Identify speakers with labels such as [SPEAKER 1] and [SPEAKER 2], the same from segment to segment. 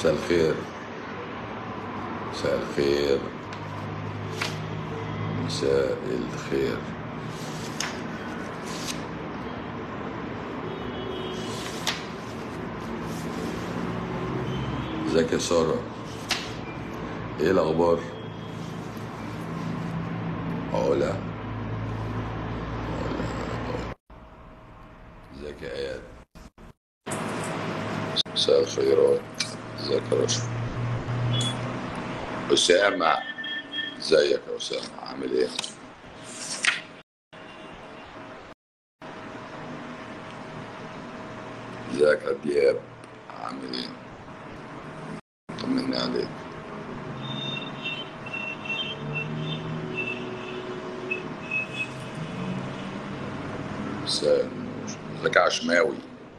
[SPEAKER 1] مساء الخير مساء الخير مساء الخير ازيك يا سارة ايه الاخبار علا علا ازيك يا اياد مساء الخيرات ازيك يا رشا اسامة ازيك يا اسامة عامل ايه ازيك يا دياب عامل ايه طمني عليك مساء النور ازيك يا عشماوي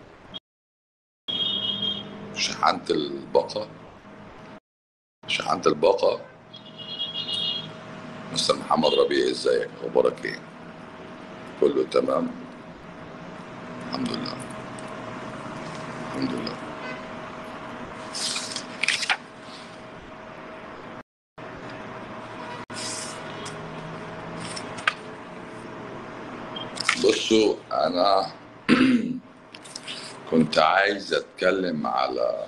[SPEAKER 1] شحنت الباقة شحنت الباقة مستر محمد ربيع ازيك اخبارك ايه كله تمام الحمد لله الحمد لله بصوا انا كنت عايز اتكلم على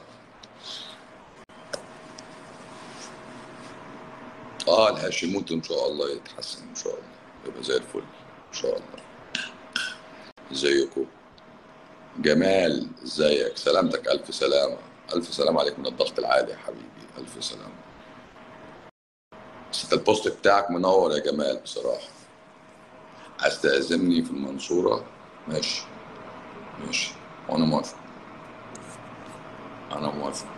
[SPEAKER 1] اه الهاشيموت ان شاء الله يتحسن ان شاء الله يبقى زي الفل ان شاء الله ازيكم جمال ازيك سلامتك الف سلامه الف سلامه عليك من الضغط العالي يا حبيبي الف سلامه بس انت البوست بتاعك منور يا جمال بصراحه عايز تعزمني في المنصوره ماشي ماشي وانا موافق انا موافق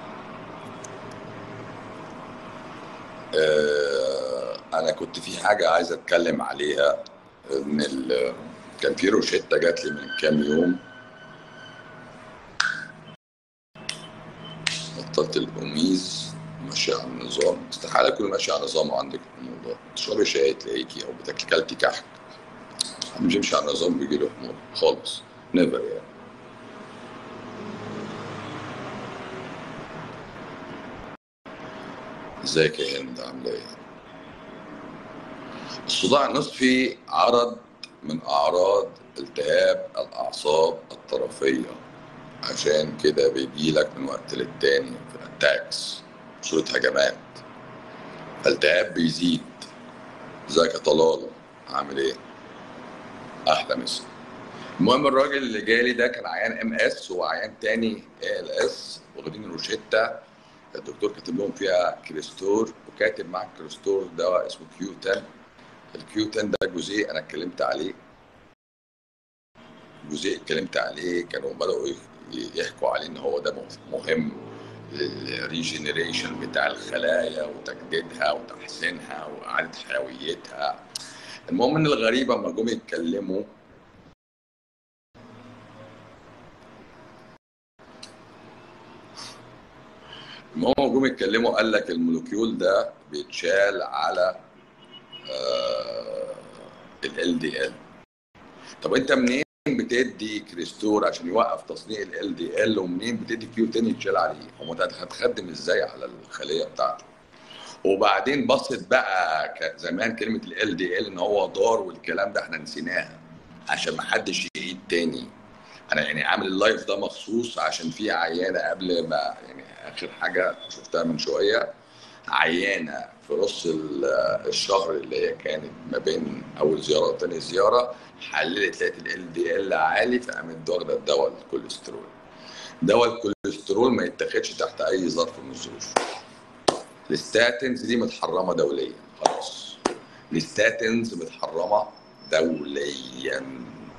[SPEAKER 1] آه انا كنت في حاجه عايز اتكلم عليها ان ال... كان في روشته جات لي من كام يوم بطلت الأميز ماشي على النظام استحالة أكون ماشي على نظام وعندك الموضوع تشربي شاي تلاقيكي أو بتاكلي كلتي كحك مش يمشي على النظام بيجي له حموضة خالص نيفر يعني ازيك يا هند عاملة ايه؟ الصداع النصفي عرض من أعراض التهاب الأعصاب الطرفية عشان كده بيجيلك من وقت للتاني في الاتاكس صورة هجمات التهاب بيزيد ازيك يا طلال عامل ايه؟ احلى مسا المهم الراجل اللي جالي ده كان عيان ام اس وعيان تاني اي ال اس واخدين روشته الدكتور كاتب لهم فيها كريستور وكاتب مع الكريستور دواء اسمه كيو 10 الكيو 10 ده جزيء انا اتكلمت عليه جزيء اتكلمت عليه كانوا بدأوا يحكوا عليه ان هو ده مهم للريجنريشن بتاع الخلايا وتجديدها وتحسينها واعاده حيويتها المهم ان الغريب اما جم يتكلموا المهم جم يتكلموا قال لك المولكيول ده بيتشال على ال دي ال طب انت منين بتدي كريستور عشان يوقف تصنيع ال دي ال ومنين بتدي كيو تاني يتشال عليه هو انت هتخدم ازاي على الخليه بتاعته وبعدين بصت بقى زمان كلمه ال دي ال ان هو ضار والكلام ده احنا نسيناها عشان ما حدش يعيد تاني انا يعني عامل اللايف ده مخصوص عشان في عيانه قبل ما يعني اخر حاجه شفتها من شويه عيانه في نص الشهر اللي هي كانت ما بين اول زياره وثاني زياره حللت لقيت ال دي ال عالي فقامت واخده الدواء الكوليسترول دواء الكوليسترول ما يتاخدش تحت اي ظرف من الظروف الستاتنز دي متحرمه دوليا خلاص الستاتنز متحرمه دوليا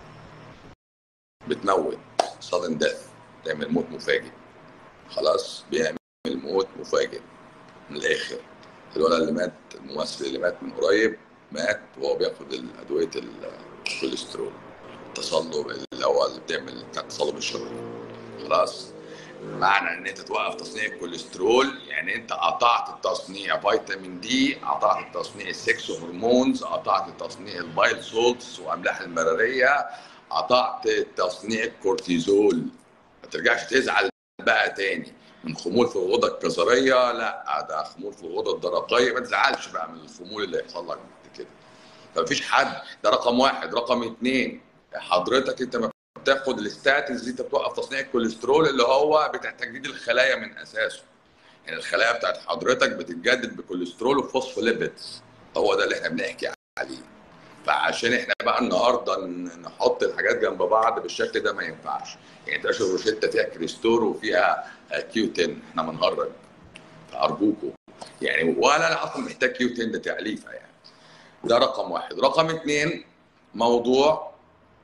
[SPEAKER 1] بتموت sudden death تعمل موت مفاجئ خلاص بيعمل موت مفاجئ من الاخر الولد اللي مات الممثل اللي مات من قريب مات وهو بياخد ادويه الكوليسترول التصلب اللي هو اللي بتعمل بتاع التصلب الشرايين خلاص معنى ان انت توقف تصنيع الكوليسترول يعني انت قطعت تصنيع فيتامين دي قطعت تصنيع السكس هرمونز قطعت تصنيع البايل سولتس واملاح المراريه قطعت تصنيع الكورتيزول ما ترجعش تزعل بقى تاني من خمول في الغده الكظريه لا ده خمول في الغده الدرقيه ما تزعلش بقى من الخمول اللي هيحصل لك بعد كده فمفيش حد ده رقم واحد رقم اثنين حضرتك انت ما بتاخد الستاتنز دي انت بتوقف تصنيع الكوليسترول اللي هو بتاع تجديد الخلايا من اساسه يعني الخلايا بتاعت حضرتك بتتجدد بكوليسترول وفوسفوليبيدز هو ده اللي احنا بنحكي عليه فعشان احنا بقى النهارده نحط الحاجات جنب بعض بالشكل ده ما ينفعش يعني تلاقي الروشته فيها كريستور وفيها كيو 10 احنا بنهرج فارجوكم يعني ولا انا اصلا محتاج كيو 10 ده تعليفه يعني ده رقم واحد رقم اثنين موضوع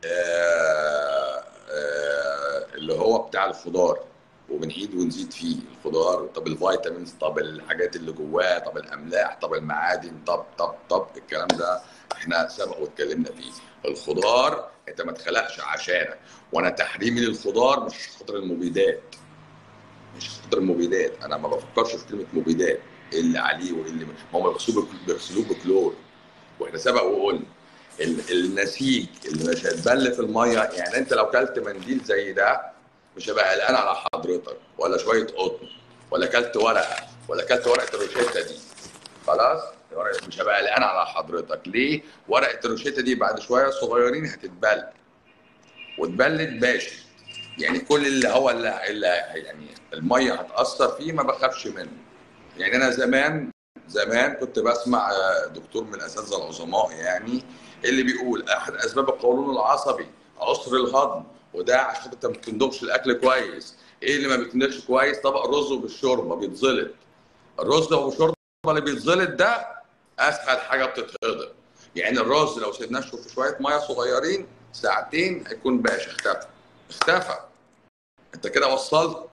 [SPEAKER 1] آه آه اللي هو بتاع الخضار وبنعيد ونزيد فيه الخضار طب الفيتامينز طب الحاجات اللي جواه طب الاملاح طب المعادن طب طب طب الكلام ده احنا سبق واتكلمنا فيه الخضار انت ما اتخلقش عشانك وانا تحريمي للخضار مش خاطر المبيدات مش خاطر المبيدات انا ما بفكرش في كلمه مبيدات ايه اللي عليه وايه اللي هم بيغسلوه بيغسلوه بكلور واحنا سبق وقلنا النسيج اللي مش هيتبل في الميه يعني انت لو كلت منديل زي ده مش هبقى قلقان على حضرتك ولا شويه قطن ولا كلت ورقه ولا كلت ورقه الروشته دي خلاص مش هبقى قلقان على حضرتك ليه ورقه الروشته دي بعد شويه صغيرين هتتبل واتبلت باشا يعني كل اللي هو اللي, اللي يعني الميه هتاثر فيه ما بخافش منه يعني انا زمان زمان كنت بسمع دكتور من الاساتذه العظماء يعني اللي بيقول احد اسباب القولون العصبي عسر الهضم وده عشان انت ما بتندمش الاكل كويس ايه اللي ما بيتندمش كويس طبق رز وبالشوربه بيتزلط الرز والشوربه اللي بيتزلط ده اسهل حاجه بتتهضم يعني الرز لو سيبناه في شويه ميه صغيرين ساعتين هيكون باشا اختفى اختفى انت كده وصلت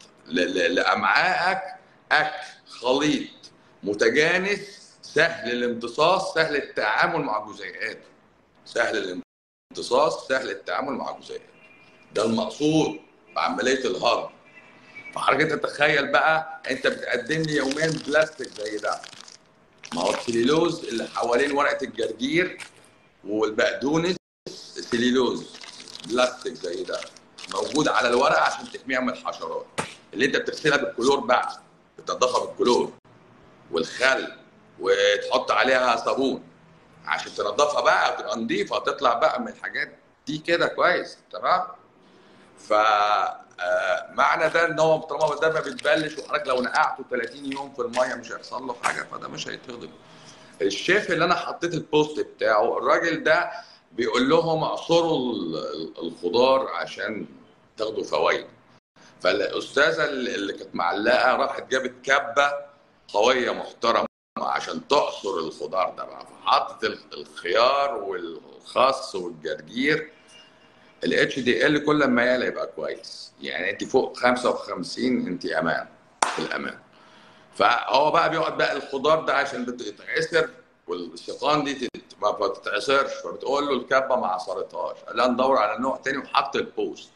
[SPEAKER 1] لامعائك اكل خليط متجانس سهل الامتصاص سهل التعامل مع جزيئاته سهل الامتصاص سهل التعامل مع جزيئاته ده المقصود بعمليه الهضم فحضرتك تتخيل بقى انت بتقدم لي يوميا بلاستيك زي ده ما هو السليلوز اللي حوالين ورقه الجرجير والبقدونس سليلوز بلاستيك زي ده موجود على الورقه عشان تحميها من الحشرات اللي انت بتغسلها بالكلور بقى بتنضفها بالكلور والخل وتحط عليها صابون عشان تنضفها بقى تبقى نظيفه تطلع بقى من الحاجات دي كده كويس تمام ف معنى ده ان هو طالما ده ما بيتبلش وحضرتك لو نقعته 30 يوم في الميه مش هيحصل له حاجه فده مش هيتهضم الشيف اللي انا حطيت البوست بتاعه الراجل ده بيقول لهم اعصروا الخضار عشان تاخدوا فوائد فالاستاذه اللي كانت معلقه راحت جابت كبه قويه محترمه عشان تعصر الخضار ده بقى فحطت الخيار والخس والجرجير الاتش دي ال كل ما يعلى يبقى كويس يعني انت فوق 55 انت امان في الامان فهو بقى بيقعد بقى الخضار ده عشان بتتعسر والسيقان دي ما بتتعصرش فبتقول له الكبه ما عصرتهاش قال لها ندور على نوع تاني وحط البوست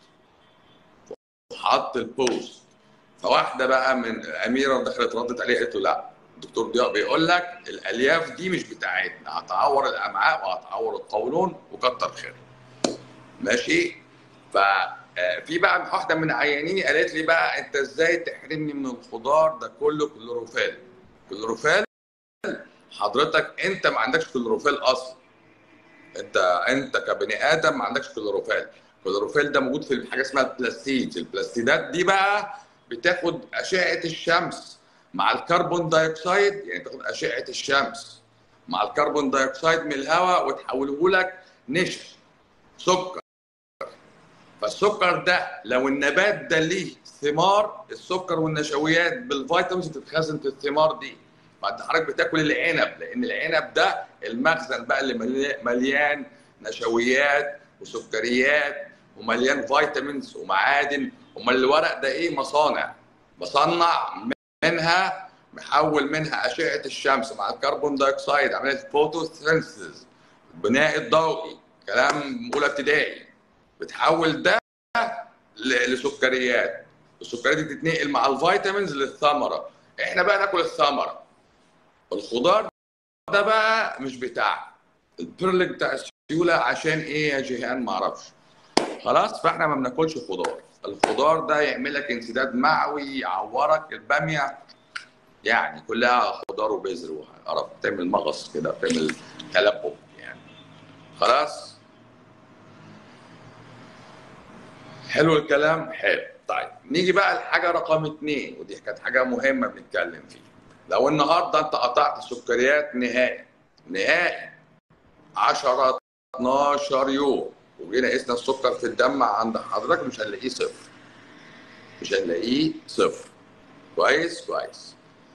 [SPEAKER 1] وحط البوست فواحده بقى من اميره دخلت ردت عليه قالت له لا الدكتور ضياء بيقول لك الالياف دي مش بتاعتنا هتعور الامعاء وهتعور القولون وكتر خير ماشي ف في بقى واحده من عيانيني قالت لي بقى انت ازاي تحرمني من الخضار ده كله كلوروفيل كلوروفيل حضرتك انت ما عندكش كلوروفيل اصلا انت انت كبني ادم ما عندكش كلوروفيل الكلوروفيل ده موجود في حاجه اسمها البلاستيد البلاستيدات دي بقى بتاخد اشعه الشمس مع الكربون دايوكسيد يعني تاخد اشعه الشمس مع الكربون دايوكسيد من الهواء وتحوله لك نشا سكر فالسكر ده لو النبات ده ليه ثمار السكر والنشويات بالفيتامينز بتتخزن في الثمار دي بعد حضرتك بتاكل العنب لان العنب ده المخزن بقى اللي مليان نشويات وسكريات ومليان فيتامينز ومعادن امال الورق ده ايه مصانع بصنع منها محول منها اشعه الشمس مع الكربون دايوكسيد عمليه فوتوسينثيسيس البناء الضوئي كلام اولى ابتدائي بتحول ده لسكريات السكريات دي تتنقل مع الفيتامينز للثمره احنا بقى ناكل الثمره الخضار ده بقى مش بتاعنا البرلك بتاع السيوله عشان ايه يا جيهان ما اعرفش خلاص فاحنا ما بناكلش خضار الخضار ده يعمل لك انسداد معوي يعورك الباميه يعني كلها خضار وبذر وقرف تعمل مغص كده تعمل تلبك يعني خلاص حلو الكلام حلو طيب نيجي بقى لحاجه رقم اثنين ودي كانت حاجه مهمه بنتكلم فيها لو النهارده انت قطعت السكريات نهائي نهائي 10 12 يوم وجينا قسنا السكر في الدم عند حضرتك مش هنلاقيه صفر مش هنلاقيه صفر كويس كويس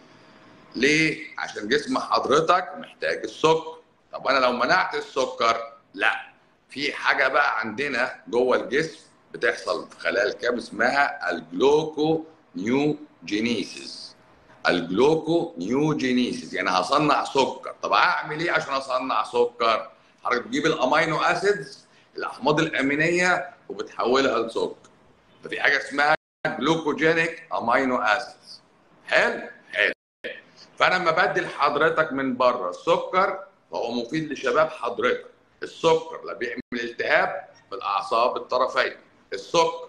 [SPEAKER 1] ليه؟ عشان جسم حضرتك محتاج السكر طب انا لو منعت السكر لا في حاجه بقى عندنا جوه الجسم بتحصل في خلايا الكبد اسمها الجلوكو نيوجينيسيس الجلوكو نيوجينيسيس يعني هصنع سكر طب اعمل ايه عشان اصنع سكر حضرتك بتجيب الامينو اسيدز الاحماض الامينيه وبتحولها لسكر ففي حاجه اسمها جلوكوجينيك امينو اسيدز حلو حلو فانا لما بدي لحضرتك من بره السكر فهو مفيد لشباب حضرتك السكر لا بيعمل التهاب في الاعصاب الطرفيه السكر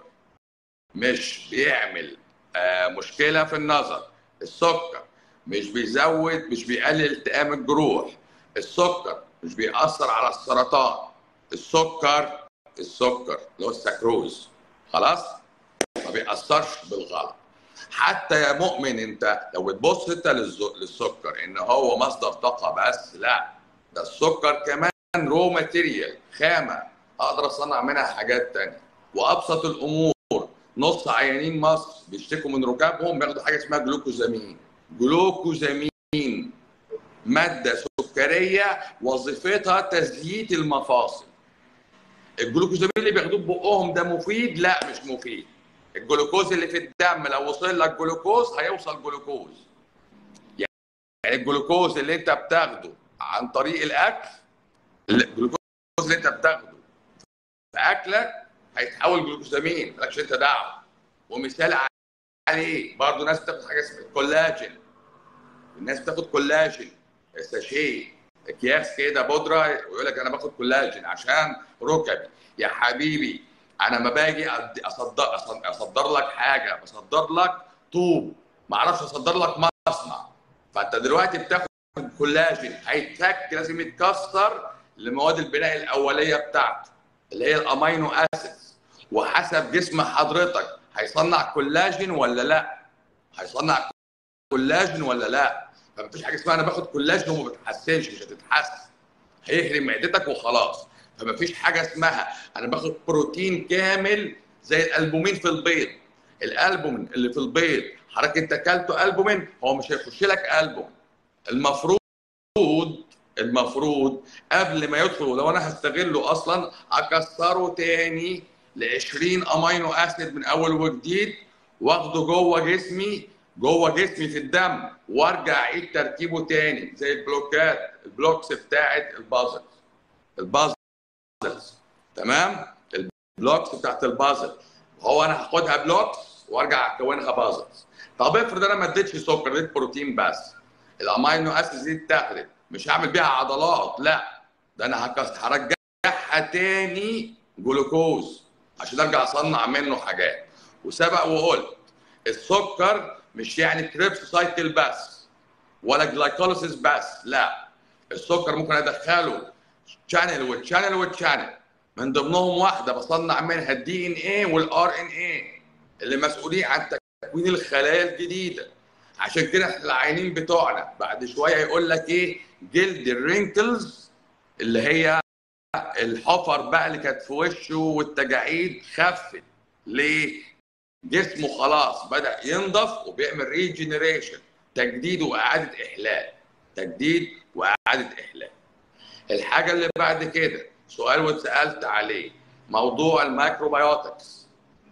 [SPEAKER 1] مش بيعمل آه مشكله في النظر السكر مش بيزود مش بيقلل التئام الجروح السكر مش بيأثر على السرطان السكر السكر اللي هو السكروز خلاص ما بيأثرش بالغلط حتى يا مؤمن انت لو بتبص انت للسكر ان هو مصدر طاقه بس لا ده السكر كمان رو ماتيريال خامه اقدر اصنع منها حاجات تانية وابسط الامور نص عيانين مصر بيشتكوا من ركابهم بياخدوا حاجه اسمها جلوكوزامين جلوكوزامين ماده سكريه وظيفتها تزييت المفاصل الجلوكوزامين اللي بياخدوه ببقهم ده مفيد لا مش مفيد الجلوكوز اللي في الدم لو وصل لك جلوكوز هيوصل جلوكوز يعني الجلوكوز اللي انت بتاخده عن طريق الاكل الجلوكوز اللي انت بتاخده في اكلك هيتحول جلوكوزامين مالكش انت دعوه ومثال عليه برضه ناس بتاخد حاجه اسمها كولاجين الناس بتاخد كولاجين ساشيه اكياس كده بودره ويقول لك انا باخد كولاجين عشان ركبي يا حبيبي انا ما باجي اصدر اصدر لك حاجه بصدر لك طوب ما اعرفش اصدر لك مصنع فانت دلوقتي بتاخد كولاجين هيتفك لازم يتكسر لمواد البناء الاوليه بتاعته اللي هي الامينو اسيدز وحسب جسم حضرتك هيصنع كولاجين ولا لا هيصنع كولاجين ولا لا فمفيش حاجه اسمها انا باخد كولاجين وما بتحسنش مش هتتحسن هيهرم معدتك وخلاص فمفيش حاجه اسمها انا باخد بروتين كامل زي الالبومين في البيض الالبومين اللي في البيض حضرتك انت اكلته البومين هو مش هيخش لك البوم المفروض المفروض قبل ما يدخل ولو انا هستغله اصلا اكسره تاني ل 20 امينو اسيد من اول وجديد واخده جوه جسمي جوه جسمي في الدم وارجع اعيد تركيبه تاني زي البلوكات البلوكس بتاعت البازل البازل تمام البلوكس بتاعت البازل هو انا هاخدها بلوكس وارجع اكونها بازلز طب افرض انا ما اديتش سكر اديت بروتين بس الامينو اسيد دي اتاخدت مش هعمل بيها عضلات لا ده انا هرجعها تاني جلوكوز عشان ارجع اصنع منه حاجات وسبق وقلت السكر مش يعني كريبس سايكل بس ولا جلايكوليسيس بس لا السكر ممكن ادخله شانل وتشانل وتشانل من ضمنهم واحده بصنع منها الدي ان اي والار ان اي اللي مسؤولين عن تكوين الخلايا الجديده عشان كده العينين بتوعنا بعد شويه يقول لك ايه جلد الرينكلز اللي هي الحفر بقى اللي كانت في وشه والتجاعيد خفت ليه؟ جسمه خلاص بدا ينضف وبيعمل ريجنريشن تجديد واعاده احلال تجديد واعاده احلال الحاجه اللي بعد كده سؤال واتسالت عليه موضوع المايكروبيوتكس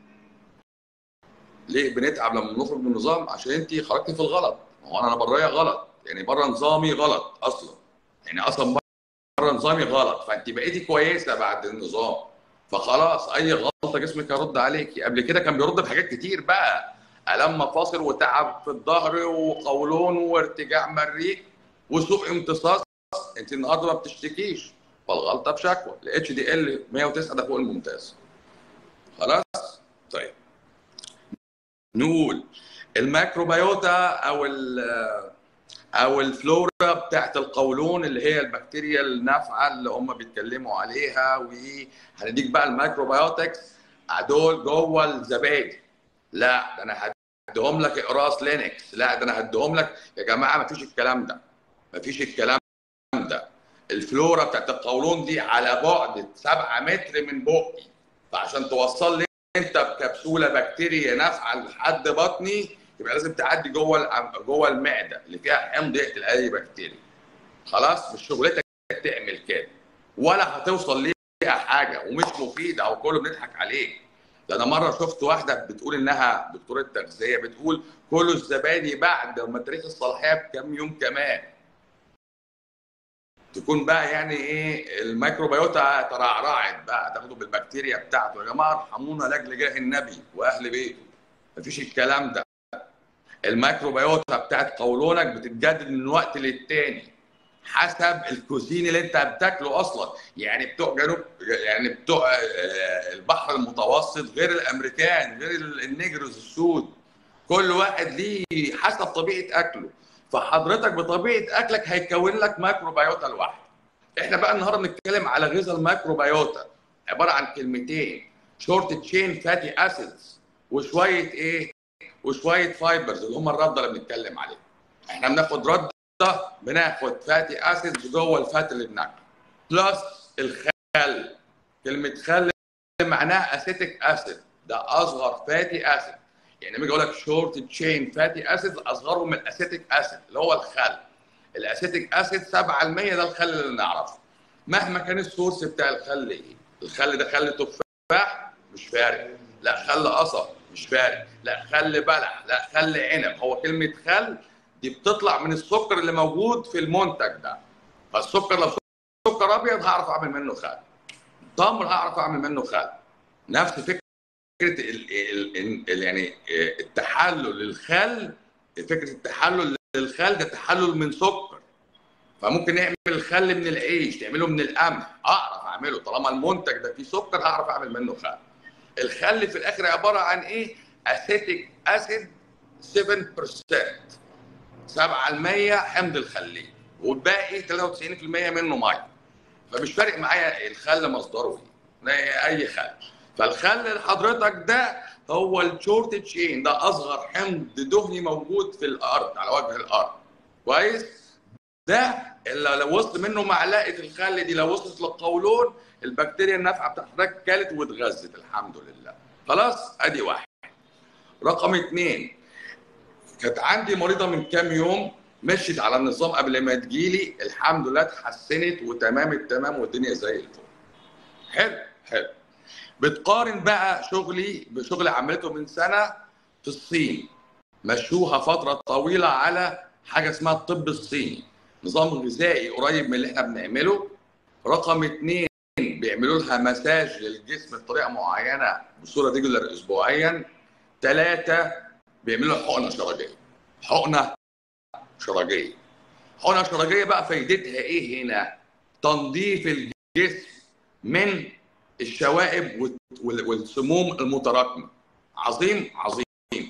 [SPEAKER 1] ليه بنتعب لما بنخرج من النظام عشان انت خرجتي في الغلط هو انا برايا غلط يعني بره نظامي غلط اصلا يعني اصلا بره نظامي غلط فانت بقيتي كويسه بعد النظام فخلاص اي غلطه جسمك هيرد عليكي قبل كده كان بيرد بحاجات كتير بقى الام مفاصل وتعب في الظهر وقولون وارتجاع مريء وسوء امتصاص انت النهارده ما بتشتكيش فالغلطه بشكوى الاتش دي ال 109 ده فوق الممتاز خلاص طيب نقول الميكروبيوتا او ال- او الفلورا بتاعت القولون اللي هي البكتيريا النافعه اللي هم بيتكلموا عليها وهنديك بقى الميكروبيوتكس دول جوه الزبادي لا ده انا هديهم لك اقراص لينكس لا ده انا هديهم لك يا جماعه ما فيش الكلام ده ما فيش الكلام ده الفلورا بتاعت القولون دي على بعد 7 متر من بقي فعشان توصل لي انت بكبسوله بكتيريا نافعه لحد بطني يبقى لازم تعدي جوه الع- جوه المعده اللي فيها حمض يقتل اي بكتيريا خلاص مش شغلتك تعمل كده ولا هتوصل ليها حاجه ومش مفيده او كله بنضحك عليه ده انا مره شفت واحده بتقول انها دكتوره تغذيه بتقول كلوا الزبادي بعد ما تاريخ الصلاحيه بكام يوم كمان تكون بقى يعني ايه الميكروبيوتا ترعرعت بقى تاخده بالبكتيريا بتاعته يا جماعه ارحمونا لاجل جاه النبي واهل بيته مفيش الكلام ده الميكروبيوتا بتاعت قولونك بتتجدد من وقت للتاني حسب الكوزين اللي انت بتاكله اصلا يعني بتوع جنوب يعني بتوع آه، البحر المتوسط غير الامريكان غير النيجروز السود كل واحد ليه حسب طبيعه اكله فحضرتك بطبيعه اكلك هيكون لك ميكروبيوتا لوحده احنا بقى النهارده بنتكلم على غذاء الميكروبيوتا عباره عن كلمتين شورت تشين فاتي اسيدز وشويه ايه وشويه فايبرز اللي هم الرده اللي بنتكلم عليها احنا بناخد رده بناخد فاتي اسيدز جوه الفات اللي بناكله بلس الخل كلمه خل معناها اسيتيك اسيد ده اصغر فاتي اسيد يعني لما اجي اقول لك شورت تشين فاتي اسيد اصغرهم من الاسيتيك اسيد اللي هو الخل الاسيتيك اسيد 7% ده الخل اللي نعرفه مهما كان السورس بتاع الخل ايه الخل ده خل تفاح مش فارق لا خل قصب مش فارق لا خل بلح لا خل عنب هو كلمه خل دي بتطلع من السكر اللي موجود في المنتج ده فالسكر لو سكر ابيض هعرف اعمل منه خل تمر هعرف اعمل منه خل نفس فكره ال ال ال يعني التحلل للخل فكره التحلل للخل ده تحلل من سكر فممكن نعمل الخل من العيش تعمله من القمح اعرف اعمله طالما المنتج ده فيه سكر هعرف اعمل منه خل الخل في الاخر عباره عن ايه اسيتيك اسيد 7% 7% حمض الخليه والباقي 93% منه ميه فمش فارق معايا الخل مصدره ايه اي خل فالخل لحضرتك ده هو الشورت تشين ده اصغر حمض دهني موجود في الارض على وجه الارض كويس ده اللي لو وصل منه معلقه الخل دي لو وصلت للقولون البكتيريا النافعه بتاعت حضرتك كلت واتغذت الحمد لله خلاص ادي واحد رقم اثنين كانت عندي مريضه من كام يوم مشيت على النظام قبل ما تجيلي الحمد لله اتحسنت وتمام التمام والدنيا زي الفل حلو حلو بتقارن بقى شغلي بشغل عملته من سنه في الصين مشوها فتره طويله على حاجه اسمها الطب الصيني نظام غذائي قريب من اللي احنا بنعمله رقم اثنين بيعملوا لها مساج للجسم بطريقه معينه بصوره ريجولار اسبوعيا ثلاثه بيعملوا حقنه شرجيه حقنه شرجيه حقنه شرجيه بقى فايدتها ايه هنا تنظيف الجسم من الشوائب والسموم المتراكمه عظيم عظيم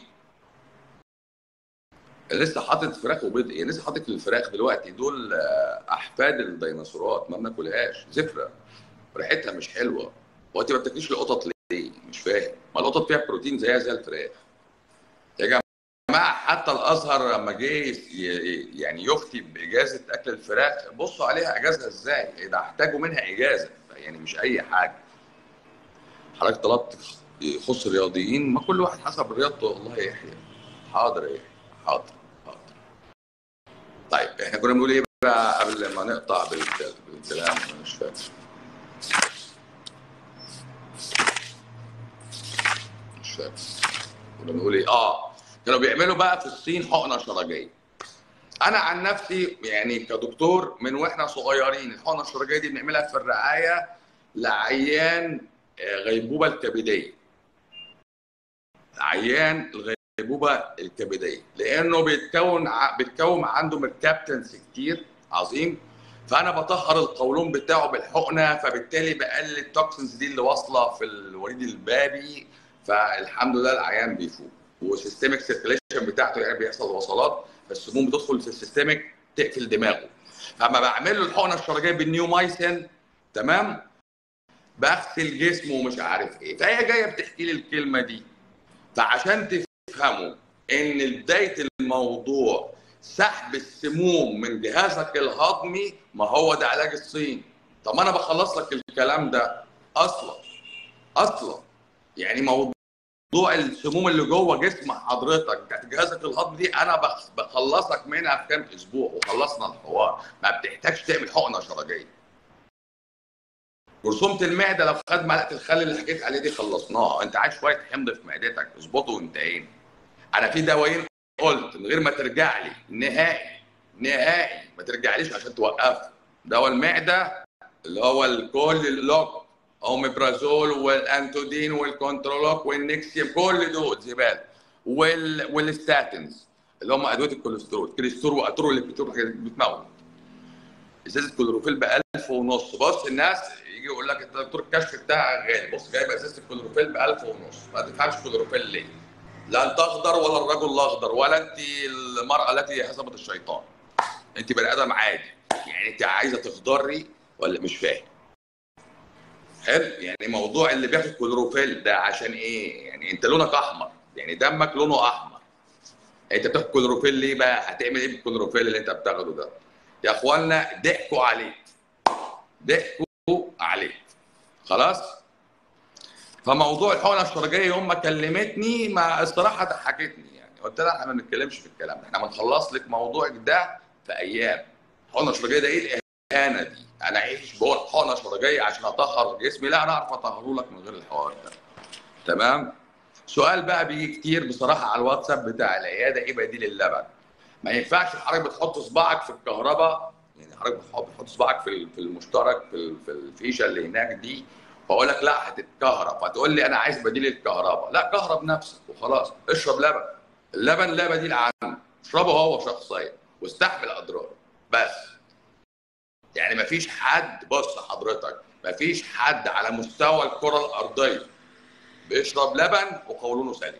[SPEAKER 1] لسه حاطط فراخ وبيض ايه لسه حاطط الفراخ دلوقتي دول احفاد الديناصورات ما بناكلهاش زفره ريحتها مش حلوه هو انت ما بتاكليش القطط ليه مش فاهم ما القطط فيها بروتين زيها زي الفراخ يا جماعه حتى الازهر لما جه يعني يفتي باجازه اكل الفراخ بصوا عليها اجازه ازاي ده احتاجوا منها اجازه يعني مش اي حاجه حضرتك طلبت يخص الرياضيين ما كل واحد حسب رياضته الله يحيى حاضر يا حاضر حاضر طيب احنا كنا بنقول ايه بقى قبل ما نقطع بالكلام مش فاكر مش فاكر كنا بنقول ايه اه كانوا بيعملوا بقى في الصين حقنه شرجيه انا عن نفسي يعني كدكتور من واحنا صغيرين الحقنه الشرجيه دي بنعملها في الرعايه لعيان غيبوبه الكبديه عيان الغيبوبه الكبديه لانه بيتكون بيتكون عنده مركبتنس كتير عظيم فانا بطهر القولون بتاعه بالحقنه فبالتالي بقلل التوكسنز دي اللي واصله في الوريد البابي فالحمد لله العيان بيفوق وسيستميك سيركيليشن بتاعته يعني بيحصل وصلات فالسموم بتدخل في السيستميك تقفل دماغه فما بعمل له الحقنه الشرجيه بالنيومايسين تمام بغسل جسمه ومش عارف ايه فهي جايه بتحكي لي الكلمه دي فعشان تفهموا ان بدايه الموضوع سحب السموم من جهازك الهضمي ما هو ده علاج الصين طب انا بخلص لك الكلام ده اصلا اصلا يعني موضوع السموم اللي جوه جسم حضرتك بتاعت جهازك الهضمي دي انا بخلصك منها في كام اسبوع وخلصنا الحوار ما بتحتاجش تعمل حقنه شرجيه جرثومه المعده لو خد معلقه الخل اللي حكيت عليه دي خلصناها انت عايز شويه حمض في معدتك اظبطه وانتهينا انا في دوايين قلت من غير ما ترجع لي نهائي نهائي ما ترجعليش عشان توقفه دواء المعده اللي هو الكل لوك اوميبرازول والانتودين والكونترولوك والنكسيوم كل دول زباله وال والستاتنز اللي هم ادويه الكوليسترول كريستور واترول اللي بتموت ازازه كلوروفيل ب 1000 ونص بص الناس يجي يقول لك انت دكتور الكشف بتاعك غالي بص جايب ازازه الكلوروفيل ب 1000 ونص ما تفهمش كلوروفيل ليه لا انت اخضر ولا الرجل الاخضر ولا انت المراه التي حسبت الشيطان انت بني ادم عادي يعني انت عايزه تخضري ولا مش فاهم حلو يعني موضوع اللي بياخد كلوروفيل ده عشان ايه يعني انت لونك احمر يعني دمك لونه احمر انت بتاخد كلوروفيل ليه بقى هتعمل ايه بالكلوروفيل اللي انت بتاخده ده يا اخوانا ضحكوا عليك ضحكوا عليك خلاص فموضوع الحقنه الشرجيه يوم ما كلمتني ما الصراحه ضحكتني يعني قلت لها احنا ما بنتكلمش في الكلام ده احنا بنخلص لك موضوعك ده في ايام الحقنه الشرجيه ده ايه الاهانه دي انا اعيش بقول حقنه شرجيه عشان اطهر جسمي لا انا اعرف اطهره لك من غير الحوار ده تمام سؤال بقى بيجي كتير بصراحه على الواتساب بتاع العياده ايه بديل اللبن ما ينفعش حضرتك بتحط صباعك في الكهرباء يعني حضرتك بتحط صباعك في في المشترك في في الفيشه اللي هناك دي فاقول لك لا هتتكهرب فتقول لي انا عايز بديل الكهرباء لا كهرب نفسك وخلاص اشرب لبن اللبن لا بديل عنه اشربه هو شخصيا واستحمل اضراره بس يعني مفيش حد بص حضرتك مفيش حد على مستوى الكره الارضيه بيشرب لبن وقولونه سليم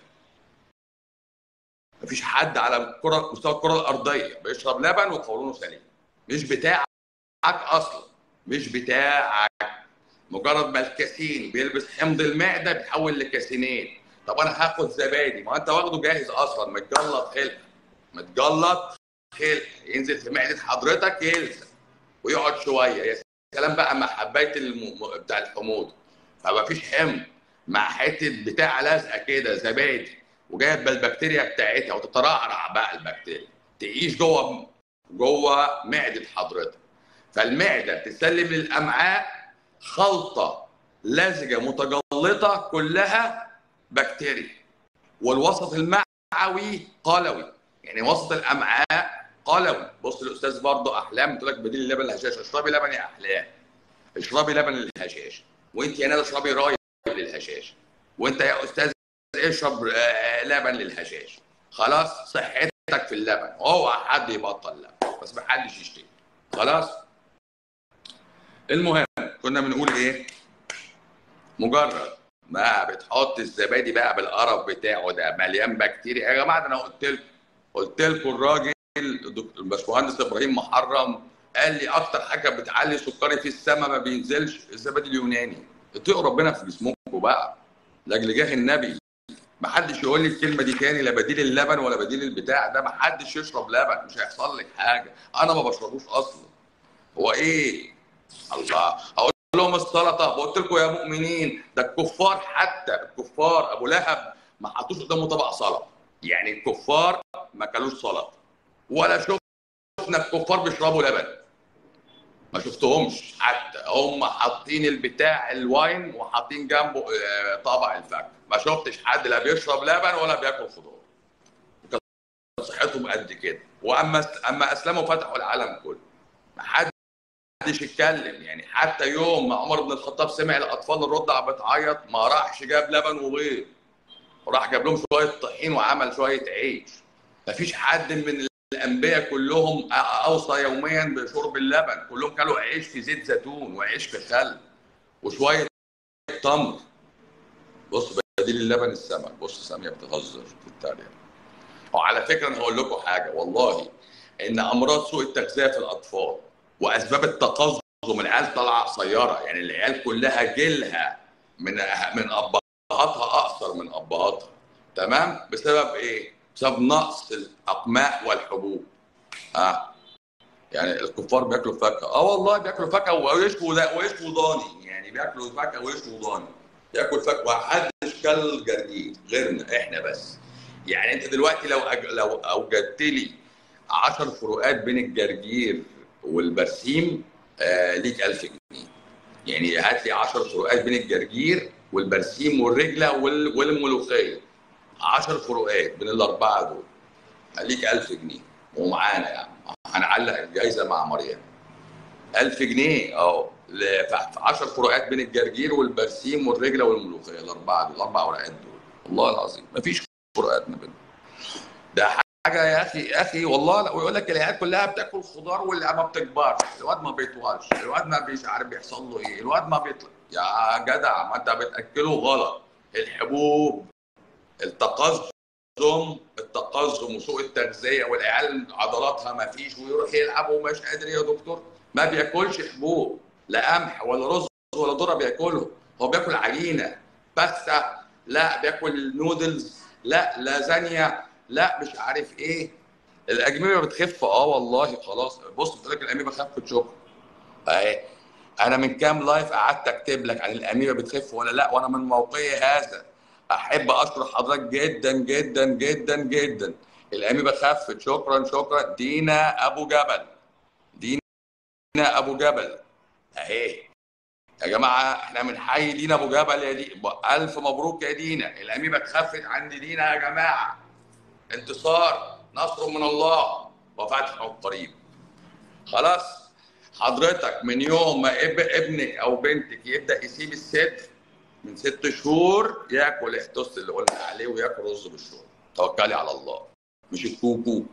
[SPEAKER 1] مفيش حد على الكره مستوى الكره الارضيه بيشرب لبن وقولونه سليم مش بتاعك اصلا مش بتاعك مجرد ما الكاسين بيلبس حمض المعده بيتحول لكاسينين طب انا هاخد زبادي ما انت واخده جاهز اصلا متجلط خلق متجلط خلق ينزل في معده حضرتك يلزق ويقعد شويه يا سلام بقى مع حبايه الم... بتاع الحموضه فما فيش حمض مع حته بتاع لازقه كده زبادي وجايب البكتيريا بتاعتها وتترعرع بقى البكتيريا تعيش جوه جوه معده حضرتك فالمعده تسلم للامعاء خلطه لزجه متجلطه كلها بكتيريا والوسط المعوي قلوي يعني وسط الامعاء قلوي بص الاستاذ برضه احلام بتقول لك بديل اللبن الهشاش اشربي لبن يا احلام اشربي لبن الهشاش وانت يا ندى اشربي راي للهشاش وانت يا استاذ اشرب لبن للهشاش خلاص صحتك في اللبن اوعى حد يبطل لبن بس ما حدش يشتري خلاص المهم كنا بنقول ايه مجرد ما بتحط الزبادي بقى بالقرف بتاعه ده مليان بكتيريا يا جماعه ده انا قلت لكم قلت لكم الراجل الباشمهندس ابراهيم محرم قال لي اكتر حاجه بتعلي سكري في السماء ما بينزلش الزبادي اليوناني اتقوا ربنا في جسمكم بقى لاجل جاه النبي ما حدش يقول لي الكلمه دي تاني لا بديل اللبن ولا بديل البتاع ده ما حدش يشرب لبن مش هيحصل لك حاجه انا ما بشربوش اصلا هو ايه الله اقول لهم السلطه قلت لكم يا مؤمنين ده الكفار حتى الكفار ابو لهب ما حطوش قدامه طبق سلطه يعني الكفار ما كلوش سلطه ولا شفنا الكفار بيشربوا لبن ما شفتهمش حتى هم حاطين البتاع الواين وحاطين جنبه طبق الفاكهه ما شفتش حد لا بيشرب لبن ولا بياكل خضار صحتهم قد كده واما اما اسلموا فتحوا العالم كله ما حدش يتكلم يعني حتى يوم ما عمر بن الخطاب سمع الاطفال الرضع بتعيط ما راحش جاب لبن وبيض وراح جاب لهم شويه طحين وعمل شويه عيش ما فيش حد من الانبياء كلهم اوصى يوميا بشرب اللبن كلهم كانوا عيش في زيت زيتون وعيش في خل وشويه تمر بص بديل اللبن السمك بص ساميه بتهزر بتتريق وعلى فكره انا هقول لكم حاجه والله ان امراض سوء التغذيه في الاطفال واسباب التقزم العيال طالعه قصيره يعني العيال كلها جيلها من من ابهاتها اقصر من ابهاتها تمام بسبب ايه؟ بسبب نقص الاقماح والحبوب اه يعني الكفار بياكلوا فاكهه اه والله بياكلوا فاكهه ويشووا ده ويشووا ضاني يعني بياكلوا فاكهه ويشووا ضاني ياكل فاكهه ومحدش كل جرجير غيرنا احنا بس يعني انت دلوقتي لو أج... لو اوجدت لي 10 فروقات بين الجرجير والبرسيم آه ليك 1000 جنيه يعني هات لي 10 فروقات بين الجرجير والبرسيم والرجله وال... والملوخيه 10 فروقات بين الاربعه دول ليك 1000 جنيه ومعانا يعني هنعلق الجائزه مع مريم 1000 جنيه اه ل- في 10 فروقات بين الجرجير والبرسيم والرجله والملوخيه الاربعه دول الاربع ورقات دول والله العظيم مفيش فروقات ما بينهم ده حاجه يا اخي يا اخي والله لا ويقول لك العيال كلها بتاكل خضار واللي ما بتكبرش الواد ما بيطولش الواد ما مش عارف بيحصل له ايه الواد ما بيطلع يا جدع ما انت بتاكله غلط الحبوب التقزم التقزم وسوء التغذيه والعيال عضلاتها ما فيش ويروح يلعب ومش قادر يا دكتور ما بياكلش حبوب لا قمح ولا رز ولا ذره بياكله هو بياكل عجينه باستا لا بياكل نودلز لا لازانيا لا مش عارف ايه الاميبا بتخف اه والله خلاص بص بتقول لك الاميبا خفت شكرا اهي انا من كام لايف قعدت اكتب لك عن الاميبا بتخف ولا لا وانا من موقعي هذا احب اشكر حضرتك جدا جدا جدا جدا الاميبا خفت شكرا شكرا دينا ابو جبل دينا ابو جبل اهي يا جماعه احنا من حي دينا ابو جبل يا دي الف مبروك يا دينا الاميبا اتخفت عند دينا يا جماعه انتصار نصر من الله وفتح قريب خلاص حضرتك من يوم ما اب- ابنك او بنتك يبدا يسيب الصدر من ست شهور ياكل احتوس اللي قلنا عليه وياكل رز بالشوربه توكلي على الله مش الكوكو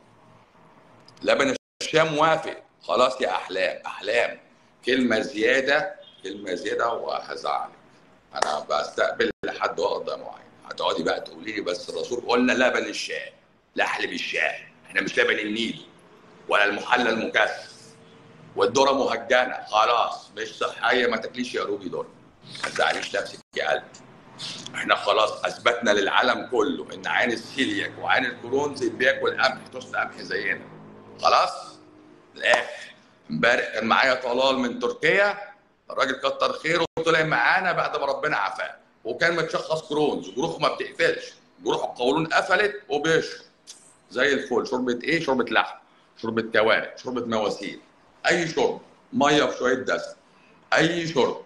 [SPEAKER 1] لبن الشام وافق خلاص يا احلام احلام كلمه زياده كلمه زياده وهزعلك انا بستقبل لحد وقت معين هتقعدي بقى تقولي لي بس الرسول قلنا لبن الشاه لا احلب الشاه احنا مش لبن النيل ولا المحلى المكثف والذره مهجنه خلاص مش صحيه ما تاكليش يا روبي ذره ما تزعليش نفسك يا قلبي احنا خلاص اثبتنا للعالم كله ان عين السيلياك وعين الكرونز بياكل قمح توست قمح زينا خلاص الاخر امبارح كان معايا طلال من تركيا الراجل كتر خيره وطلع معانا بعد ما ربنا عافاه وكان متشخص كرونز جروحه ما بتقفلش جروح القولون قفلت وبيشرب زي الفل شوربه ايه شوربه لحم شوربه كوارع شوربه مواسير اي شرب ميه في شويه دسم اي شرب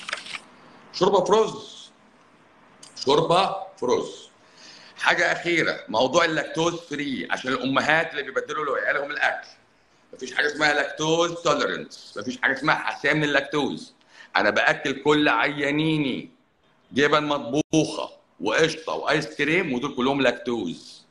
[SPEAKER 1] شوربه في رز شوربه في رز حاجه اخيره موضوع اللاكتوز فري عشان الامهات اللي بيبدلوا لعيالهم الاكل مفيش حاجه اسمها لاكتوز توليرنس مفيش حاجه اسمها حساسيه من اللاكتوز انا باكل كل عيانيني جبن مطبوخه وقشطه وايس كريم ودول كلهم لاكتوز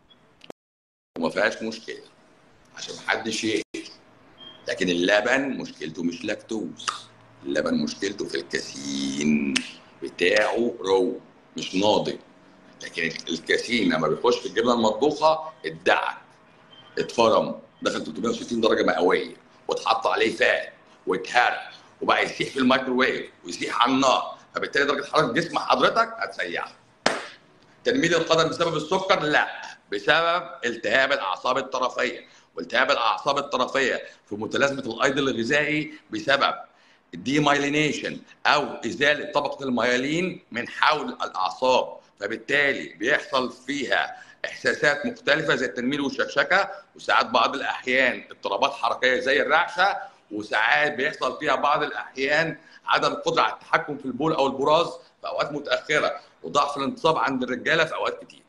[SPEAKER 1] وما فيهاش مشكله عشان محدش يقلق لكن اللبن مشكلته مش لاكتوز اللبن مشكلته في الكاسين بتاعه رو مش ناضج لكن الكاسين لما بيخش في الجبنه المطبوخه اتدعك اتفرم دخل 360 درجه مئويه واتحط عليه فات واتهرى وبقى يسيح في الميكروويف ويسيح على النار فبالتالي درجه حراره جسم حضرتك هتسيحه تنميل القدم بسبب السكر لا بسبب التهاب الاعصاب الطرفيه والتهاب الاعصاب الطرفيه في متلازمه الايض الغذائي بسبب الديمايلينيشن او ازاله طبقه الميالين من حول الاعصاب فبالتالي بيحصل فيها احساسات مختلفه زي التنميل والشكشكه وساعات بعض الاحيان اضطرابات حركيه زي الرعشه وساعات بيحصل فيها بعض الاحيان عدم القدره على التحكم في البول او البراز في اوقات متاخره وضعف الانتصاب عند الرجاله في اوقات كتير.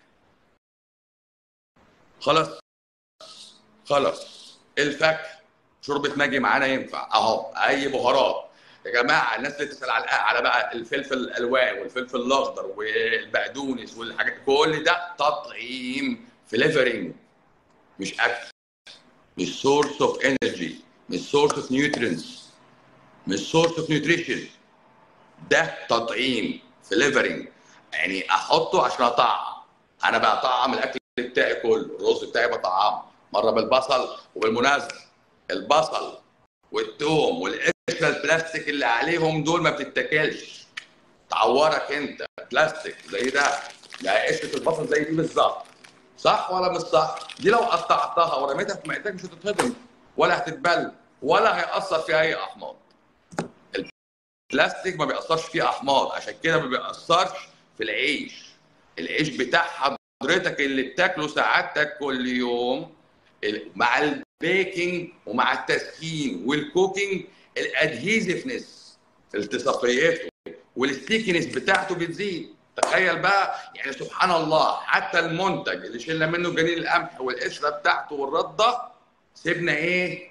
[SPEAKER 1] خلاص خلاص الفاكهه شوربه ماجي معانا ينفع اهو اي بهارات يا جماعه الناس اللي تسال على على بقى الفلفل الالوان والفلفل الاخضر والبقدونس والحاجات كل ده تطعيم فليفرنج مش اكل مش سورس اوف انرجي مش سورس اوف نيوترينز مش سورس اوف نيوتريشن ده تطعيم فليفرنج يعني احطه عشان اطعم انا بطعم الاكل بتاعي كله الرز بتاعي بطعمه مره بالبصل وبالمناسبه البصل والثوم والقشره البلاستيك اللي عليهم دول ما بتتاكلش تعورك انت بلاستيك زي ده يعني قشره البصل زي دي بالظبط صح ولا مش صح؟ دي لو قطعتها ورميتها في معدتك مش هتتهضم ولا هتتبل ولا هيأثر فيها اي احماض. البلاستيك ما بيأثرش فيه احماض عشان كده ما بيأثرش في العيش. العيش بتاع حضرتك اللي بتاكله سعادتك كل يوم مع البيكنج ومع التسخين والكوكينج الادهيزفنس التصاقيته والستيكنس بتاعته بتزيد تخيل بقى يعني سبحان الله حتى المنتج اللي شلنا منه جنين القمح والقشره بتاعته والرده سيبنا ايه؟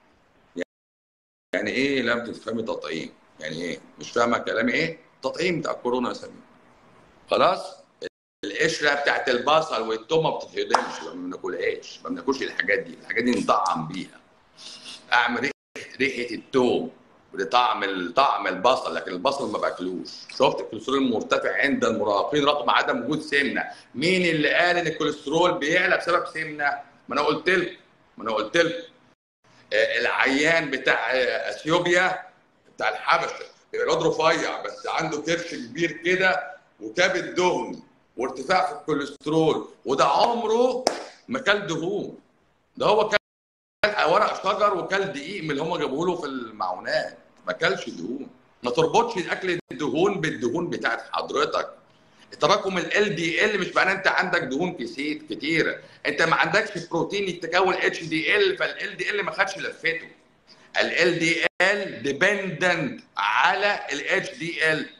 [SPEAKER 1] يعني ايه لم تفهمي تطعيم؟ يعني ايه؟ مش فاهمه كلامي ايه؟ تطعيم بتاع الكورونا يا سمير خلاص؟ القشره بتاعت البصل والثوم ما بتتهضمش ما بناكلهاش ما بناكلش الحاجات دي الحاجات دي نطعم بيها اعمل ريحه ريحه الثوم بطعم طعم البصل لكن البصل ما باكلوش شفت الكوليسترول المرتفع عند المراهقين رغم عدم وجود سمنه مين اللي قال ان الكوليسترول بيعلى بسبب سمنه ما انا قلت لكم ما انا قلت لكم العيان بتاع اثيوبيا بتاع الحبشه الواد رفيع بس عنده كرش كبير كده وكبد دهني وارتفاع في الكوليسترول وده عمره ما كل دهون ده هو كان ورق شجر وكل دقيق من اللي هم جابوه له في المعونات ما كلش دهون ما تربطش الاكل الدهون بالدهون بتاعت حضرتك تراكم ال دي ال مش معناه انت عندك دهون كتير كتيره انت ما عندكش بروتين يتكون اتش دي ال فال دي ال ما خدش لفته ال دي ال ديبندنت على الاتش دي ال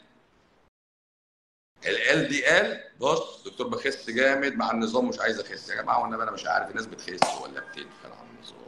[SPEAKER 1] ال دي ال بص دكتور بخس جامد مع النظام مش عايز اخس يا جماعه والنبي انا مش عارف الناس بتخس ولا بتدخل على النظام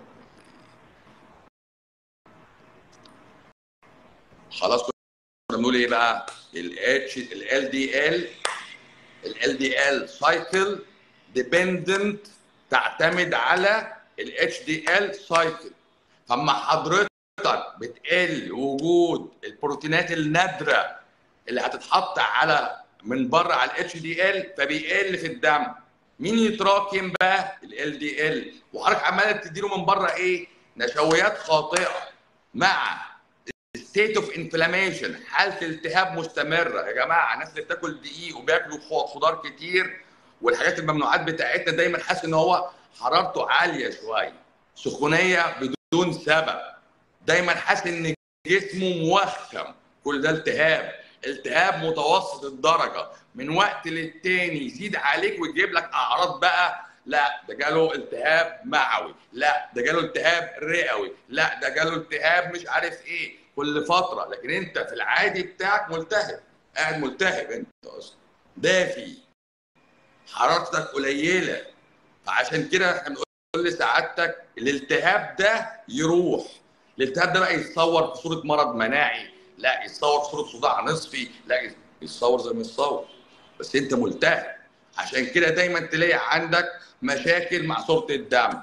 [SPEAKER 1] خلاص كنا بنقول ايه بقى الاتش ال دي ال ال دي ال سايكل ديبندنت تعتمد على الاتش دي ال سايكل فاما حضرتك بتقل وجود البروتينات النادره اللي هتتحط على من بره على الاتش دي ال فبيقل في الدم مين يتراكم بقى ال دي ال وحضرتك عماله تديله من بره ايه نشويات خاطئه مع ستيت اوف انفلاميشن حاله التهاب مستمره يا جماعه الناس اللي بتاكل دقيق وبياكلوا خضار كتير والحاجات الممنوعات بتاعتنا دايما حاسس ان هو حرارته عاليه شويه سخونيه بدون سبب دايما حاسس ان جسمه موخم كل ده التهاب التهاب متوسط الدرجه من وقت للتاني يزيد عليك ويجيب لك اعراض بقى لا ده جاله التهاب معوي لا ده جاله التهاب رئوي لا ده جاله التهاب مش عارف ايه كل فتره لكن انت في العادي بتاعك ملتهب قاعد ملتهب انت اصلا دافي حرارتك قليله فعشان كده احنا بنقول لسعادتك الالتهاب ده يروح الالتهاب ده بقى يتصور في صوره مرض مناعي لا يتصور في صوره صداع نصفي لا يتصور زي ما يتصور بس انت ملتهب عشان كده دايما تلاقي عندك مشاكل مع صوره الدم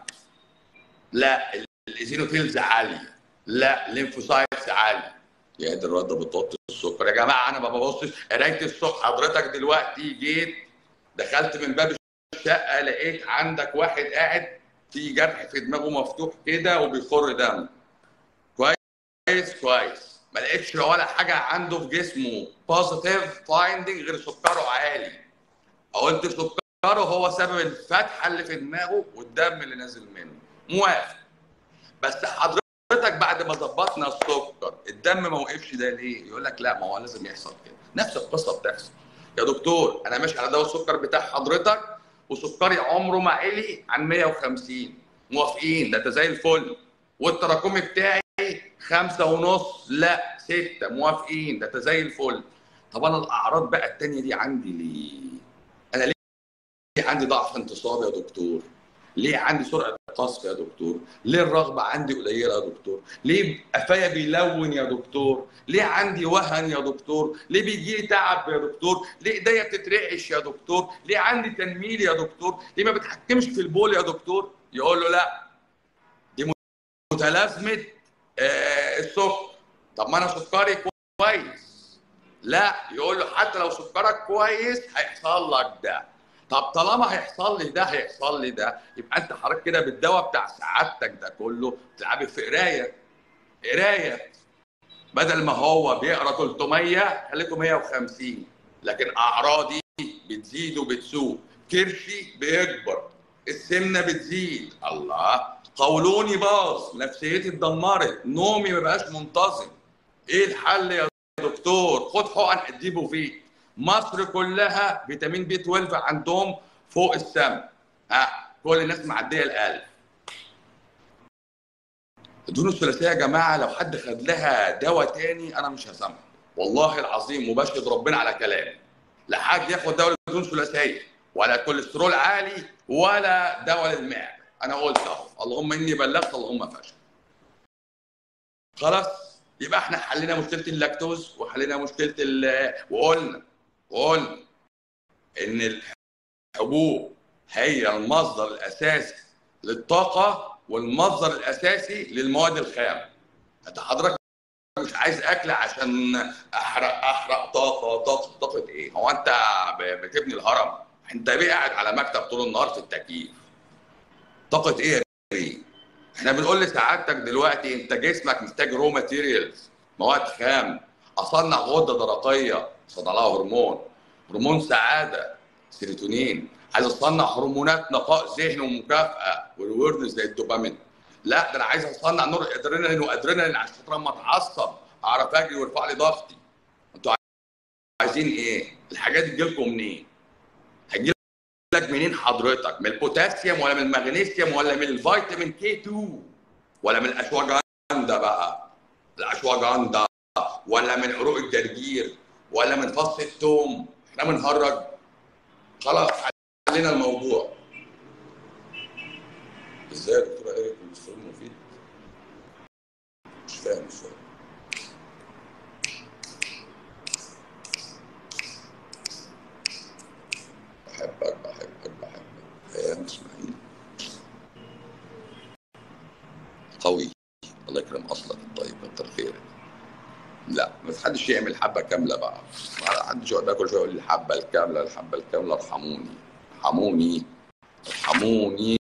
[SPEAKER 1] لا الايزينوفيلز عاليه لا الليمفوسايتس عاليه يا دي الرده بتوطي السكر يا جماعه انا ما ببصش قرايه الصبح حضرتك دلوقتي جيت دخلت من باب الشقه لقيت عندك واحد قاعد في جرح في دماغه مفتوح كده وبيخر دم كويس كويس ما لقيتش ولا حاجه عنده في جسمه بوزيتيف فايندنج غير سكره عالي قلت سكره هو سبب الفتحه اللي في دماغه والدم اللي نازل منه موافق بس حضرتك بعد ما ظبطنا السكر الدم ما وقفش ده ليه؟ يقول لك لا ما هو لازم يحصل كده نفس القصه بتحصل يا دكتور انا ماشي على دواء السكر بتاع حضرتك وسكري عمره ما علي عن 150 موافقين ده انت زي الفل والتراكمي بتاعي خمسة ونص لا ستة موافقين ده انت زي الفل طب انا الاعراض بقى التانية دي عندي ليه؟ انا ليه عندي ضعف انتصاب يا دكتور؟ ليه عندي سرعه قصف يا دكتور؟ ليه الرغبه عندي قليله يا دكتور؟ ليه قفايا بيلون يا دكتور؟ ليه عندي وهن يا دكتور؟ ليه بيجي لي تعب يا دكتور؟ ليه ايديا بتترعش يا دكتور؟ ليه عندي تنميل يا دكتور؟ ليه ما بتحكمش في البول يا دكتور؟ يقول له لا دي متلازمه آه السكر طب ما انا سكري كويس لا يقول له حتى لو سكرك كويس هيحصل لك ده طب طالما هيحصل لي ده هيحصل لي ده يبقى انت حضرتك كده بالدواء بتاع سعادتك ده كله بتلعبي في قرايه قرايه بدل ما هو بيقرا 300 خليكم 150 لكن اعراضي بتزيد وبتسوء كرشي بيكبر السمنه بتزيد الله قولوني باظ نفسيتي اتدمرت نومي ما بقاش منتظم ايه الحل يا دكتور خد حقن اديبوفيت مصر كلها فيتامين بي 12 عندهم فوق السم ها كل الناس معديه ال1000 الدهون الثلاثيه يا جماعه لو حد خد لها دواء تاني انا مش هسامحه والله العظيم مباشر ربنا على كلامي لا حد ياخد دواء للدهون الثلاثيه ولا كوليسترول عالي ولا دواء للمعده انا قلت اهو اللهم اني بلغت اللهم فشل خلاص يبقى احنا حلينا مشكله اللاكتوز وحلينا مشكله ال وقلنا وقلنا ان الحبوب هي المصدر الاساسي للطاقه والمصدر الاساسي للمواد الخام انت حضرتك مش عايز اكل عشان احرق احرق طاقه طاقه طاقه ايه هو انت بتبني الهرم انت بيه قاعد على مكتب طول النهار في التكييف طاقه ايه يا احنا بنقول لسعادتك دلوقتي انت جسمك محتاج رو ماتيريالز مواد خام اصنع غده درقيه اصنع لها هرمون هرمون سعاده سيروتونين عايز اصنع هرمونات نقاء ذهن ومكافاه والوردنس زي الدوبامين لا ده انا عايز اصنع نور ادرينالين وادرينالين عشان لما اتعصب اعرف اجري وارفع لي ضغطي انتوا عايزين ايه؟ الحاجات دي تجيلكم منين؟ هتجي لك منين حضرتك؟ من البوتاسيوم ولا من المغنيسيوم ولا من الفيتامين كي 2 ولا من الاشواجندا بقى؟ الاشواجندا ولا من عروق الجرجير ولا من فص الثوم احنا بنهرج خلاص حلينا الموضوع ازاي يا دكتور قال الكوليسترول مفيد؟ مش فاهم السؤال بحبك بحبك بحبك يا اسماعيل قوي الله يكرم اصلك الطيب كتر خيرك لا ما حدش يعمل حبه كامله بقى ما حدش يقعد كل شويه يقول لي الحبه الكامله الحبه الكامله ارحموني ارحموني ارحموني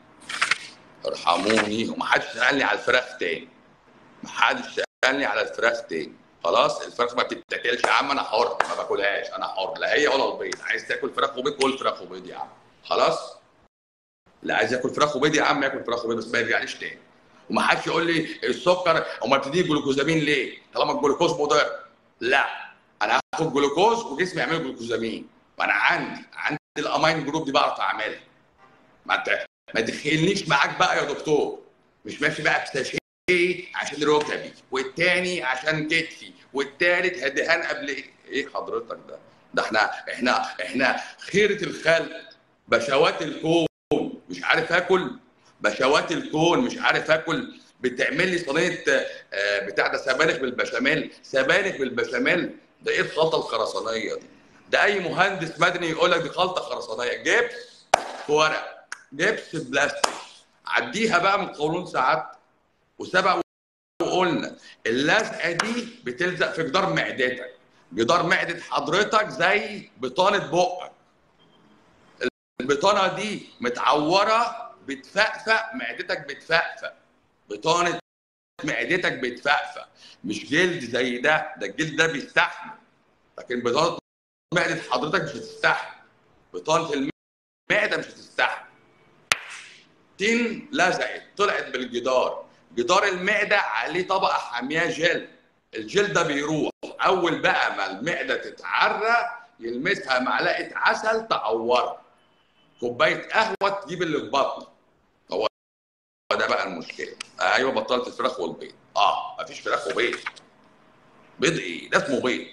[SPEAKER 1] ارحموني وما حدش سالني على الفراخ تاني ما حدش سالني على الفراخ تاني خلاص الفراخ ما بتتاكلش يا عم انا حر ما باكلهاش انا حر لا هي ولا البيض عايز تاكل فراخ وبيض كل فراخ وبيض يا عم خلاص اللي عايز ياكل فراخ وبيض يا عم ياكل فراخ وبيض بس ما يرجعليش تاني وما حدش يقول لي السكر امال بتدي جلوكوزامين ليه؟ طالما الجلوكوز مضر لا انا هاخد جلوكوز وجسمي يعمل جلوكوزامين وانا عندي عندي الامين جروب دي بعرف اعملها ما انت ما تدخلنيش معاك بقى يا دكتور مش ماشي بقى بساشيه عشان ركبي والتاني عشان كتفي والتالت هدهان قبل ايه ايه حضرتك ده ده احنا احنا احنا خيرة الخلق بشوات الكون مش عارف اكل بشوات الكون مش عارف اكل بتعمل لي صينيه آه، بتاع ده سبانخ بالبشاميل سبانخ بالبشاميل ده ايه الخلطه الخرسانيه دي ده اي مهندس مدني يقول لك دي خلطه خرسانيه جبس في ورق جبس بلاستيك عديها بقى من قولون ساعات وسبق وقلنا اللزقه دي بتلزق في جدار معدتك جدار معده حضرتك زي بطانه بقك البطانه دي متعوره بتفقفق معدتك بتفقفق بطانه معدتك بتفقفق مش جلد زي ده ده الجلد ده بيستحمل لكن بطانه معده حضرتك مش هتستحمل بطانه المعده مش هتستحمل تين لزقت طلعت بالجدار جدار المعده عليه طبقه حاميه جل الجل ده بيروح اول بقى ما المعده تتعرى يلمسها معلقه عسل تعورها كوبايه قهوه تجيب اللي في بطنك هو ده بقى المشكله ايوه بطلت الفراخ والبيض اه مفيش فراخ وبيض بيض ايه ده اسمه بيض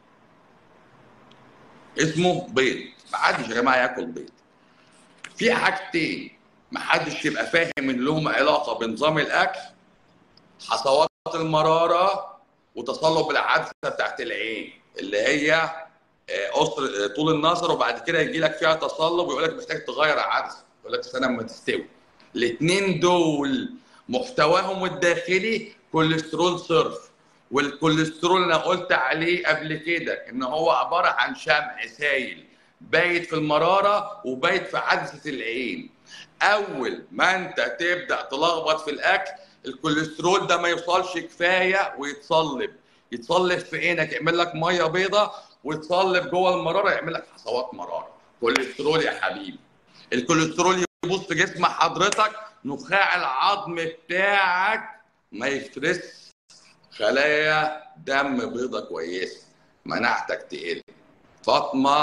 [SPEAKER 1] اسمه بيض محدش يا جماعه ياكل بيض في حاجتين محدش يبقى فاهم ان لهم علاقه بنظام الاكل حصوات المراره وتصلب العدسه بتاعت العين اللي هي قصر طول النظر وبعد كده يجي لك فيها تصلب ويقول لك محتاج تغير عدسه يقول لك استنى اما تستوي الاثنين دول محتواهم الداخلي كوليسترول صرف والكوليسترول انا قلت عليه قبل كده ان هو عباره عن شمع سايل بايت في المراره وبايت في عدسه العين اول ما انت تبدا تلخبط في الاكل الكوليسترول ده ما يوصلش كفايه ويتصلب يتصلب في عينك يعمل لك ميه بيضة ويتصلب جوه المراره يعمل لك حصوات مراره كوليسترول يا حبيبي الكوليسترول يبص في جسم حضرتك نخاع العظم بتاعك ما يفرس خلايا دم بيضة كويسه مناعتك تقل فاطمه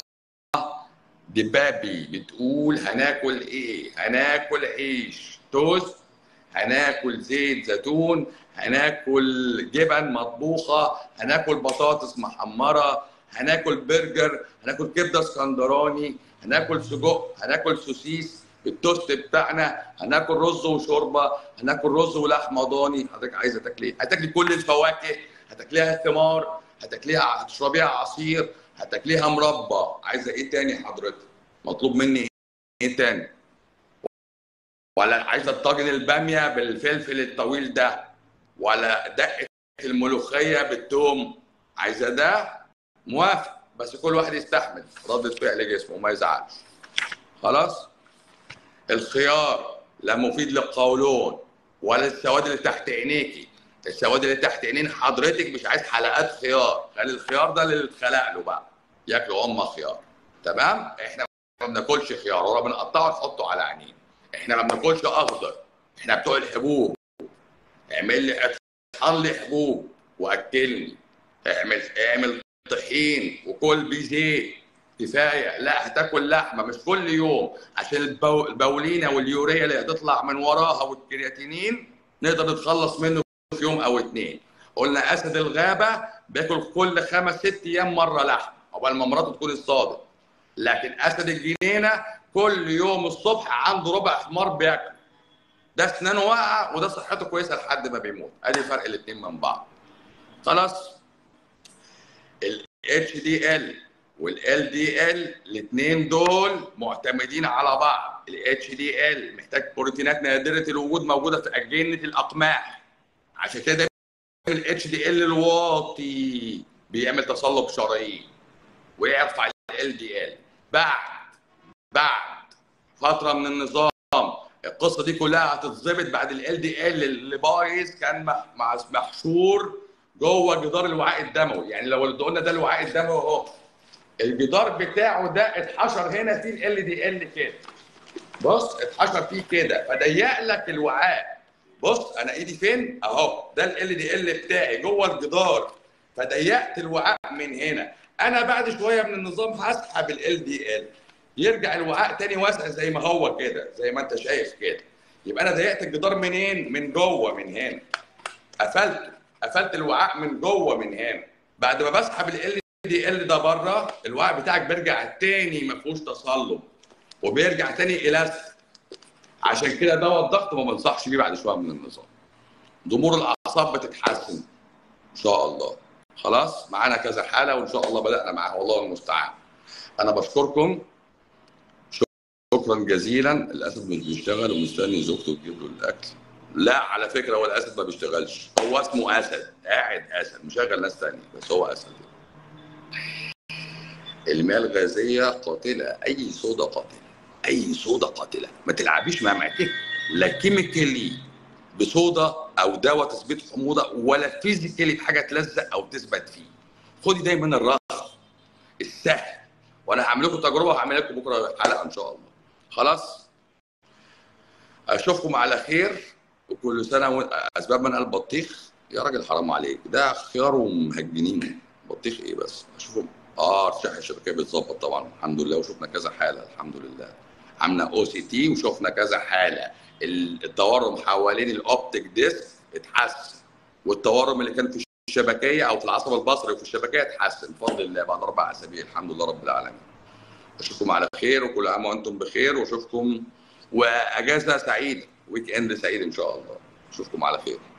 [SPEAKER 1] دبابي بتقول هناكل ايه هناكل عيش توست هناكل زيت زيتون هناكل جبن مطبوخه هناكل بطاطس محمره هناكل برجر هناكل كبده اسكندراني هناكل سجق هناكل سوسيس التوست بتاعنا هناكل رز وشوربه هناكل رز ولحمه ضاني حضرتك عايزه تاكلي ايه؟ هتاكلي كل الفواكه هتاكليها ثمار هتاكليها هتشربيها عصير هتاكليها مربى عايزه ايه تاني حضرتك؟ مطلوب مني ايه تاني؟ ولا عايزه الطاجن الباميه بالفلفل الطويل ده ولا دقه الملوخيه بالثوم عايزه ده موافق بس كل واحد يستحمل ردة فعل جسمه وما يزعلش خلاص الخيار لا مفيد للقولون ولا السواد اللي تحت عينيكي السواد اللي تحت عينين حضرتك مش عايز حلقات خيار خلي الخيار ده اللي اتخلق له بقى ياكلوا هم خيار تمام احنا ما بناكلش خيار ولا بنقطعه نحطه على عينين احنا ما بناكلش اخضر احنا بتوع الحبوب اعمل لي اطحن لي حبوب واكلني اعمل اعمل طحين وكل بيه زيت كفايه لا هتاكل لحمه مش كل يوم عشان البو... البولينه واليوريا اللي هتطلع من وراها والكرياتينين نقدر نتخلص منه في يوم او اتنين قلنا اسد الغابه بياكل كل خمس ست ايام مره لحم عقبال ما مراته تكون اصطادت لكن اسد الجنينه كل يوم الصبح عنده ربع حمار بياكل ده اسنانه واقعه وده صحته كويسه لحد ما بيموت ادي فرق الاثنين من بعض خلاص ال HDL وال LDL الاثنين دول معتمدين على بعض ال HDL محتاج بروتينات نادره الوجود موجوده في اجنه الاقماح عشان كده ال HDL الواطي بيعمل تصلب شرايين ويرفع ال LDL بعد بعد فتره من النظام القصه دي كلها هتتظبط بعد ال دي ال اللي بايظ كان محشور جوه جدار الوعاء الدموي يعني لو اللي قلنا ده الوعاء الدموي اهو الجدار بتاعه ده اتحشر هنا فيه ال دي ال كده بص اتحشر فيه كده فضيق لك الوعاء بص انا ايدي فين اهو ده ال دي ال بتاعي جوه الجدار فضيقت الوعاء من هنا انا بعد شويه من النظام هسحب ال دي ال يرجع الوعاء تاني واسع زي ما هو كده زي ما انت شايف كده يبقى انا ضيقت الجدار منين من جوه من هنا قفلته قفلت الوعاء من جوه من هنا بعد ما بسحب ال دي ال ده بره الوعاء بتاعك بيرجع تاني ما فيهوش تصلب وبيرجع تاني الاستيك عشان كده دواء الضغط ما بنصحش بيه بعد شويه من النظام ضمور الاعصاب بتتحسن ان شاء الله خلاص معانا كذا حاله وان شاء الله بدانا معاها والله المستعان انا بشكركم شكرا جزيلا الاسد مش بيشتغل ومستني زوجته تجيب له الاكل لا على فكره هو الاسد ما بيشتغلش هو اسمه اسد قاعد اسد مشغل ناس ثانيه بس هو اسد المياه الغازيه قاتله اي صودا قاتله اي صودا قاتله ما تلعبيش مع معدتك لا كيميكالي بصودا او دواء تثبيت حموضه ولا فيزيكالي بحاجه تلزق او تثبت فيه خدي دايما الرخص السهل وانا هعمل لكم تجربه وهعمل لكم بكره حلقه ان شاء الله خلاص اشوفكم على خير وكل سنه و... اسباب من قال بطيخ يا راجل حرام عليك ده خيار ومهجنين بطيخ ايه بس اشوفهم اه ارشح الشبكيه بتظبط طبعا الحمد لله وشفنا كذا حاله الحمد لله عملنا او سي تي وشفنا كذا حاله التورم حوالين الاوبتيك ديسك اتحسن والتورم اللي كان في الشبكيه او في العصب البصري وفي الشبكيه اتحسن بفضل الله بعد اربع اسابيع الحمد لله رب العالمين اشوفكم على خير وكل عام وانتم بخير واشوفكم واجازه سعيده ويك اند سعيد ان شاء الله اشوفكم على خير